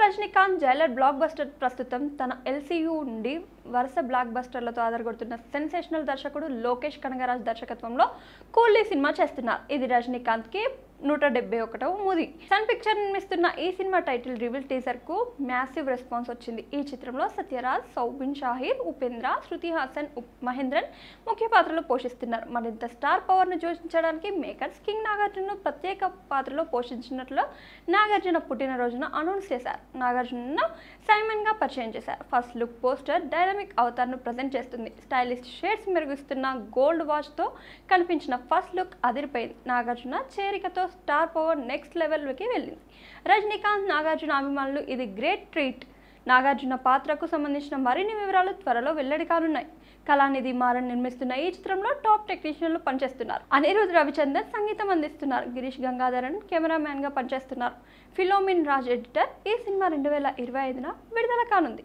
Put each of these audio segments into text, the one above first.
Rajinikanth Jailer block buster ప్రస్తుతం తన LCU నుండి వరుస బ్లాక్ బస్టర్లతో ఆధారపడుతున్న సెన్సేషనల్ దర్శకుడు లోకేష్ కనగరాజ్ దర్శకత్వంలో కూలీ సినిమా చేస్తున్నారు ఇది రజనీకాంత్కి నూట డెబ్బై ఒకటవ మూవీ సన్ పిక్చర్ నిర్మిస్తున్న ఈ సినిమా టైటిల్ రివీల్ టీజర్ కు మ్యాసివ్ రెస్పాన్స్ వచ్చింది ఈ చిత్రంలో సత్యరాజ్ సౌబిన్ షాహీర్ ఉపేంద్ర శృతి హాసన్ ఉప్- మహేంద్రన్ ముఖ్య పాత్రలు పోషిస్తున్నారు మరింత స్టార్ పవర్ ను చూపించడానికి మేకర్స్ కింగ్ నాగార్జున ప్రత్యేక పాత్రలో పోషించినట్లు నాగార్జున పుట్టినరోజున అనౌన్స్ చేశారు నాగార్జున సైమన్ గా పరిచయం చేశారు ఫస్ట్ లుక్ పోస్టర్ డైనమిక్ అవతార్ ను ప్రజెంట్ చేస్తుంది స్టైలిష్ షేడ్స్ మెరుగుస్తున్న గోల్డ్ వాచ్ తో కనిపించిన ఫస్ట్ లుక్ అదిరిపోయింది నాగార్జున చేరికతో స్టార్ పవర్ నెక్స్ట్ లెవెల్కి వెళ్ళింది రజనీకాంత్ నాగార్జున అభిమానులు ఇది గ్రేట్ ట్రీట్ నాగార్జున పాత్రకు సంబంధించిన మరిన్ని వివరాలు త్వరలో వెల్లడి కానున్నాయి కళానిధి మారన్ నిర్మిస్తున్న ఈ చిత్రంలో టాప్ టెక్నీషియన్లు పనిచేస్తున్నారు అనిరుద్ రవిచందర్ సంగీతం అందిస్తున్నారు గిరీష్ గంగాధరన్ కెమెరామ్యాన్ గా పనిచేస్తున్నారు ఫిలోమిన్ రాజ్ ఎడిటర్ ఈ సినిమా రెండు వేల ఇరవై ఐదున విడుదల కానుంది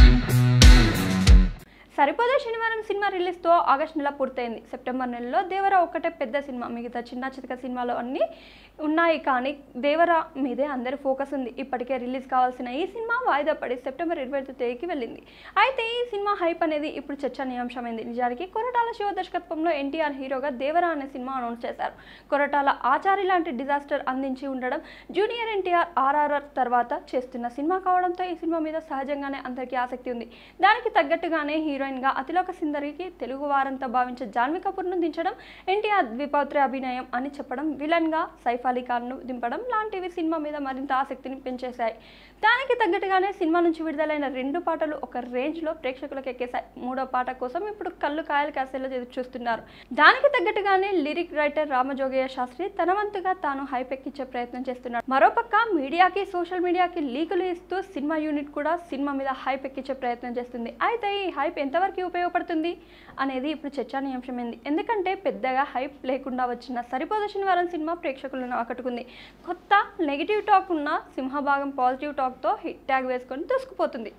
సరిపోదే శనివారం సినిమా రిలీజ్తో ఆగస్ట్ నెల పూర్తయింది సెప్టెంబర్ నెలలో దేవర ఒక్కటే పెద్ద సినిమా మిగతా చిన్న చితక సినిమాలు అన్నీ ఉన్నాయి కానీ దేవర మీదే అందరి ఫోకస్ ఉంది ఇప్పటికే రిలీజ్ కావాల్సిన ఈ సినిమా వాయిదా పడి సెప్టెంబర్ ఇరవై ఐదు తేదీకి వెళ్ళింది అయితే ఈ సినిమా హైప్ అనేది ఇప్పుడు చర్చనీయాంశమైంది నిజానికి కొరటాల శివ దర్శకత్వంలో ఎన్టీఆర్ హీరోగా దేవర అనే సినిమా అనౌన్స్ చేశారు కొరటాల ఆచారి లాంటి డిజాస్టర్ అందించి ఉండడం జూనియర్ ఎన్టీఆర్ ఆర్ఆర్ఆర్ తర్వాత చేస్తున్న సినిమా కావడంతో ఈ సినిమా మీద సహజంగానే అందరికీ ఆసక్తి ఉంది దానికి తగ్గట్టుగానే హీరోయిన్ గా అతిలోక సుందరికి తెలుగు వారంతా భావించే జాన్వీ కపూర్ను దించడం ఎన్టీఆర్ ద్విపాత్ర అభినయం అని చెప్పడం విలన్ గా సైఫ్ అలీ ఖాన్ను దింపడం లాంటివి సినిమా మీద మరింత ఆసక్తిని పెంచేశాయి దానికి తగ్గట్టుగానే సినిమా నుంచి విడుదలైన రెండు పాటలు ఒక రేంజ్ లో ప్రేక్షకులకు ఎక్కేశాయి మూడో పాట కోసం ఇప్పుడు కళ్ళు కాయలు కాసేలా ఎదురు చూస్తున్నారు దానికి తగ్గట్టుగానే లిరిక్ రైటర్ రామజోగయ్య శాస్త్రి తన వంతుగా తాను హైప్ ఎక్కించే ప్రయత్నం చేస్తున్నాడు మరోపక్క మీడియాకి సోషల్ మీడియాకి లీకులు ఇస్తూ సినిమా యూనిట్ కూడా సినిమా మీద హైప్ ఎక్కించే ప్రయత్నం చేస్తుంది అయితే ఈ హైప్ ఎంతవరకు ఉపయోగపడుతుంది అనేది ఇప్పుడు చర్చానీయాంశమైంది ఎందుకంటే పెద్దగా హైప్ లేకుండా వచ్చిన సరిపోద శనివారం సినిమా ప్రేక్షకులను ఆకట్టుకుంది కొత్త నెగిటివ్ టాక్ ఉన్న సింహభాగం పాజిటివ్ టాక్తో హిట్ ట్యాగ్ వేసుకొని దూసుకుపోతుంది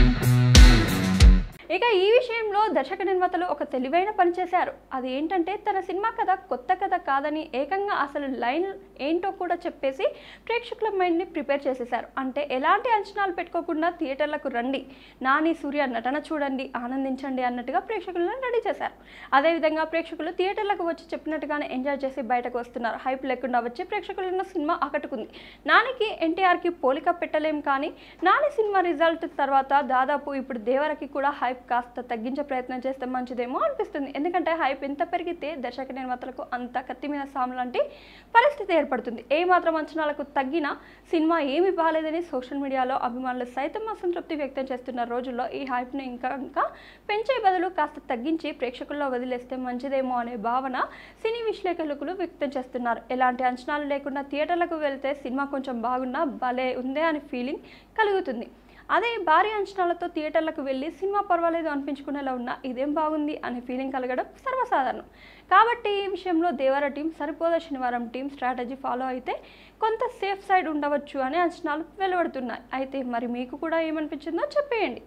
ఇక ఈ విషయంలో దర్శక నిర్మాతలు ఒక తెలివైన పని చేశారు అది ఏంటంటే తన సినిమా కథ కొత్త కథ కాదని ఏకంగా అసలు లైన్ ఏంటో కూడా చెప్పేసి ప్రేక్షకుల మైండ్ని ప్రిపేర్ చేసేశారు అంటే ఎలాంటి అంచనాలు పెట్టుకోకుండా థియేటర్లకు రండి నాని సూర్య నటన చూడండి ఆనందించండి అన్నట్టుగా ప్రేక్షకులను రెడీ చేశారు అదేవిధంగా ప్రేక్షకులు థియేటర్లకు వచ్చి చెప్పినట్టుగానే ఎంజాయ్ చేసి బయటకు వస్తున్నారు హైప్ లేకుండా వచ్చి ప్రేక్షకులను సినిమా ఆకట్టుకుంది నానికి ఎన్టీఆర్కి పోలిక పెట్టలేం కానీ నాని సినిమా రిజల్ట్ తర్వాత దాదాపు ఇప్పుడు దేవరకి కూడా హైప్ కాస్త తగ్గించే ప్రయత్నం చేస్తే మంచిదేమో అనిపిస్తుంది ఎందుకంటే హైప్ ఎంత పెరిగితే దర్శక నిర్మాతలకు అంత కత్తి మీద సాము లాంటి పరిస్థితి ఏర్పడుతుంది ఏ మాత్రం అంచనాలకు తగ్గిన సినిమా ఏమి బాగాలేదని సోషల్ మీడియాలో అభిమానులు సైతం అసంతృప్తి వ్యక్తం చేస్తున్న రోజుల్లో ఈ హైప్ను ఇంకా ఇంకా పెంచే బదులు కాస్త తగ్గించి ప్రేక్షకుల్లో వదిలేస్తే మంచిదేమో అనే భావన సినీ విశ్లేషకులు వ్యక్తం చేస్తున్నారు ఎలాంటి అంచనాలు లేకుండా థియేటర్లకు వెళ్తే సినిమా కొంచెం బాగున్నా భలే ఉందే అనే ఫీలింగ్ కలుగుతుంది అదే భారీ అంచనాలతో థియేటర్లకు వెళ్ళి సినిమా పర్వాలేదు అనిపించుకునేలా ఉన్నా ఇదేం బాగుంది అనే ఫీలింగ్ కలగడం సర్వసాధారణం కాబట్టి ఈ విషయంలో దేవర టీం సరిపోద శనివారం టీం స్ట్రాటజీ ఫాలో అయితే కొంత సేఫ్ సైడ్ ఉండవచ్చు అనే అంచనాలు వెలువడుతున్నాయి అయితే మరి మీకు కూడా ఏమనిపించిందో చెప్పేయండి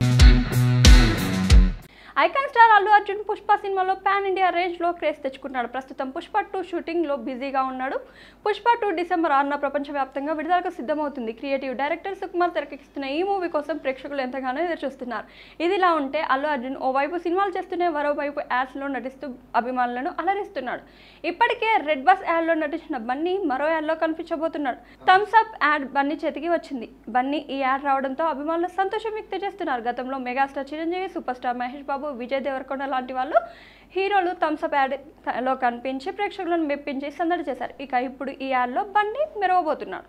ఐకాన్ స్టార్ అల్లు అర్జున్ పుష్ప సినిమాలో పాన్ ఇండియా రేంజ్లో క్రేజ్ తెచ్చుకున్నాడు ప్రస్తుతం పుష్ప టూ షూటింగ్లో బిజీగా ఉన్నాడు పుష్ప టూ డిసెంబర్ ఆరున ప్రపంచవ్యాప్తంగా విడుదలకు సిద్ధమవుతుంది క్రియేటివ్ డైరెక్టర్ సుకుమార్ తెరకెక్కిస్తున్న ఈ మూవీ కోసం ప్రేక్షకులు ఎంతగానో ఎదురుచూస్తున్నారు ఇదిలా ఉంటే అల్లు అర్జున్ ఓవైపు సినిమాలు చేస్తూనే మరోవైపు యాడ్స్లో నటిస్తూ అభిమానులను అలరిస్తున్నాడు ఇప్పటికే రెడ్ బస్ యాడ్లో నటించిన బన్నీ మరో యాడ్లో కనిపించబోతున్నాడు థమ్స్ అప్ యాడ్ బన్నీ చేతికి వచ్చింది బన్నీ ఈ యాడ్ రావడంతో అభిమానులు సంతోషం వ్యక్తం చేస్తున్నారు గతంలో megastar Chiranjeevi super star Mahesh Babu Vijay Deverakonda లాంటి వాళ్ళు హీరోలు థమ్స్ అప్ యాడ్ లో కనిపించి ప్రేక్షకులను మెప్పించి సందడి చేశారు ఇక ఇప్పుడు ఈ యాడ్లో బన్నీ మెరవబోతున్నాడు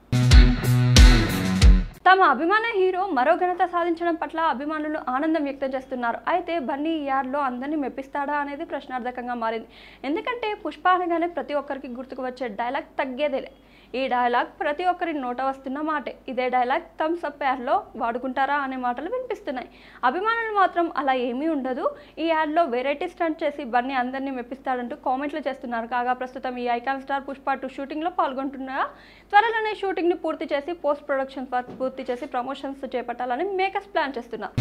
తమ అభిమాన హీరో మరో ఘనత సాధించడం పట్ల అభిమానులు ఆనందం వ్యక్తం చేస్తున్నారు అయితే బన్నీ ఈ యాడ్లో అందరినీ మెప్పిస్తాడా అనేది ప్రశ్నార్థకంగా మారింది ఎందుకంటే పుష్ప అనగానే ప్రతి ఒక్కరికి గుర్తుకు వచ్చే డైలాగ్ తగ్గేదేలే ఈ డైలాగ్ ప్రతి ఒక్కరి నోట వస్తున్న మాటే ఇదే డైలాగ్ థమ్స్ అప్ యాడ్లో వాడుకుంటారా అనే మాటలు వినిపిస్తున్నాయి అభిమానులు మాత్రం అలా ఏమీ ఉండదు ఈ యాడ్లో వెరైటీ స్టంట్ చేసి బన్నీ అందరినీ మెప్పిస్తాడంటూ కామెంట్లు చేస్తున్నారు కాగా ప్రస్తుతం ఈ ఐకాన్ స్టార్ పుష్ప టూ షూటింగ్లో పాల్గొంటున్నారా త్వరలోనే షూటింగ్ని పూర్తి చేసి పోస్ట్ ప్రొడక్షన్ వర్క్ పూర్తి చేసి ప్రమోషన్స్ చేపట్టాలని మేకర్స్ ప్లాన్ చేస్తున్నారు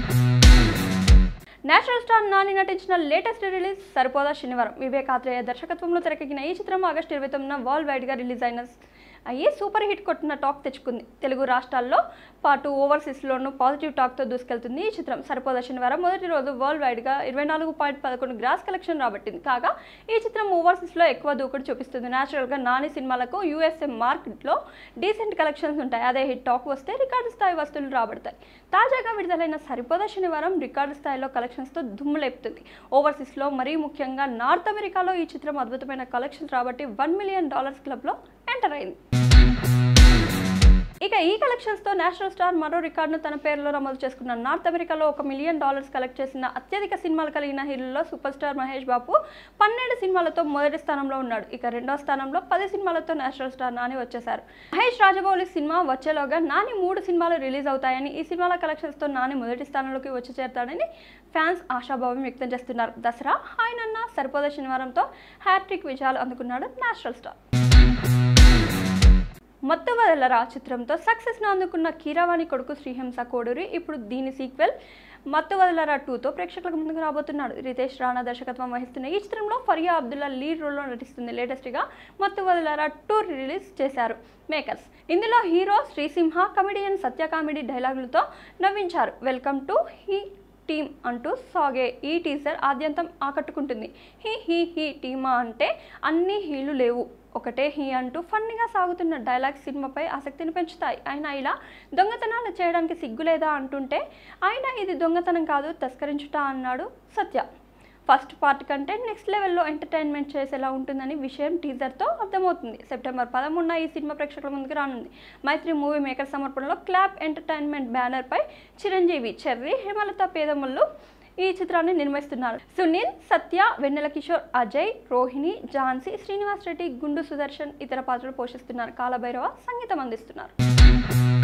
నేషనల్ స్టార్ నాని నటించిన లేటెస్ట్ రిలీజ్ సరిపోదా శనివారం వివేక్ ఆత్రేయ దర్శకత్వంలో తెరకెక్కిన ఈ చిత్రం ఆగస్టు ఇరవై తొమ్మిదిన వరల్డ్ వైడ్గా రిలీజ్ అయిన అయ్యి సూపర్ హిట్ కొట్టిన టాక్ తెచ్చుకుంది తెలుగు రాష్ట్రాల్లో పాటు ఓవర్సీస్లోనూ పాజిటివ్ టాక్తో దూసుకెళ్తుంది ఈ చిత్రం సరిపోద శనివారం మొదటి రోజు వరల్డ్ వైడ్గా ఇరవై నాలుగు పాయింట్ పదకొండు గ్రాస్ కలెక్షన్ రాబట్టింది కాగా ఈ చిత్రం ఓవర్సీస్లో ఎక్కువ దూకుడు చూపిస్తుంది న్యాచురల్గా నాని సినిమాలకు యూఎస్ఏ మార్కెట్లో డీసెంట్ కలెక్షన్స్ ఉంటాయి అదే హిట్ టాక్ వస్తే రికార్డు స్థాయి వస్తువులు రాబడతాయి తాజాగా విడుదలైన సరిపోద శనివారం రికార్డు స్థాయిలో కలెక్షన్స్తో దుమ్ము లేపుతుంది ఓవర్సీస్లో మరీ ముఖ్యంగా నార్త్ అమెరికాలో ఈ చిత్రం అద్భుతమైన కలెక్షన్స్ రాబట్టి వన్ మిలియన్ డాలర్స్ క్లబ్లో ఎంటర్ అయింది ఇక ఈ కలెక్షన్స్తో నేషనల్ స్టార్ మరో రికార్డును తన పేరులో నమోదు చేసుకున్న నార్త్ అమెరికాలో ఒక మిలియన్ డాలర్స్ కలెక్ట్ చేసిన అత్యధిక సినిమాలు కలిగిన హీరోల్లో సూపర్ స్టార్ మహేష్ బాబు పన్నెండు సినిమాలతో మొదటి స్థానంలో ఉన్నాడు ఇక రెండో స్థానంలో పది సినిమాలతో నేషనల్ స్టార్ నాని వచ్చేశారు మహేష్ రాజమౌళి సినిమా వచ్చేలోగా నాని మూడు సినిమాలు రిలీజ్ అవుతాయని ఈ సినిమాల కలెక్షన్స్తో నాని మొదటి స్థానంలోకి వచ్చి చేరతాడని ఫ్యాన్స్ ఆశాభావం వ్యక్తం చేస్తున్నారు దసరా ఆయనన్న సరిపోద శనివారంతో హ్యాట్రిక్ విజయాలు అందుకున్నాడు నేషనల్ స్టార్ మత్తు వదలరా చిత్రంతో సక్సెస్ను అందుకున్న కీరవాణి కొడుకు శ్రీహింస కోడూరి ఇప్పుడు దీని సీక్వెల్ మత్తు వదలరా టూతో ప్రేక్షకులకు ముందుకు రాబోతున్నాడు రితేష్ రాణా దర్శకత్వం వహిస్తున్న ఈ చిత్రంలో ఫరియా అబ్దుల్లా లీడ్ రోల్లో నటిస్తుంది లేటెస్ట్గా మత్తు వదలరా టూ రిలీజ్ చేశారు మేకర్స్ ఇందులో hero Sri Simha comedian Satya comedy డైలాగులతో నవ్వించారు వెల్కమ్ టు హీ టీమ్ అంటూ సాగే ఈ టీజర్ ఆద్యంతం ఆకట్టుకుంటుంది హీ హీ హీ టీమా అంటే అన్ని హీలు లేవు ఒకటే హీ అంటూ ఫన్నీగా సాగుతున్న డైలాగ్ సినిమాపై ఆసక్తిని పెంచుతాయి ఆయన ఇలా దొంగతనాలు చేయడానికి సిగ్గులేదా అంటుంటే ఆయన ఇది దొంగతనం కాదు తస్కరించుట అన్నాడు సత్య ఫస్ట్ పార్ట్ కంటే నెక్స్ట్ లెవెల్లో ఎంటర్టైన్మెంట్ చేసేలా ఉంటుందని విషయం టీజర్తో అర్థమవుతుంది సెప్టెంబర్ పదమూడున ఈ సినిమా ప్రేక్షకుల ముందుకు రానుంది మైత్రి మూవీ మేకర్ సమర్పణలో క్లాప్ ఎంటర్టైన్మెంట్ బ్యానర్పై చిరంజీవి చెర్రి హేమలత పేదముళ్ళు ఈ చిత్రాన్ని నిర్మిస్తున్నారు సునీల్ సత్య వెన్నెల కిషోర్ అజయ్ రోహిణి ఝాన్సీ శ్రీనివాస్ రెడ్డి గుండు సుదర్శన్ ఇతర పాత్రలు పోషిస్తున్నారు కాలభైరవ సంగీతం అందిస్తున్నారు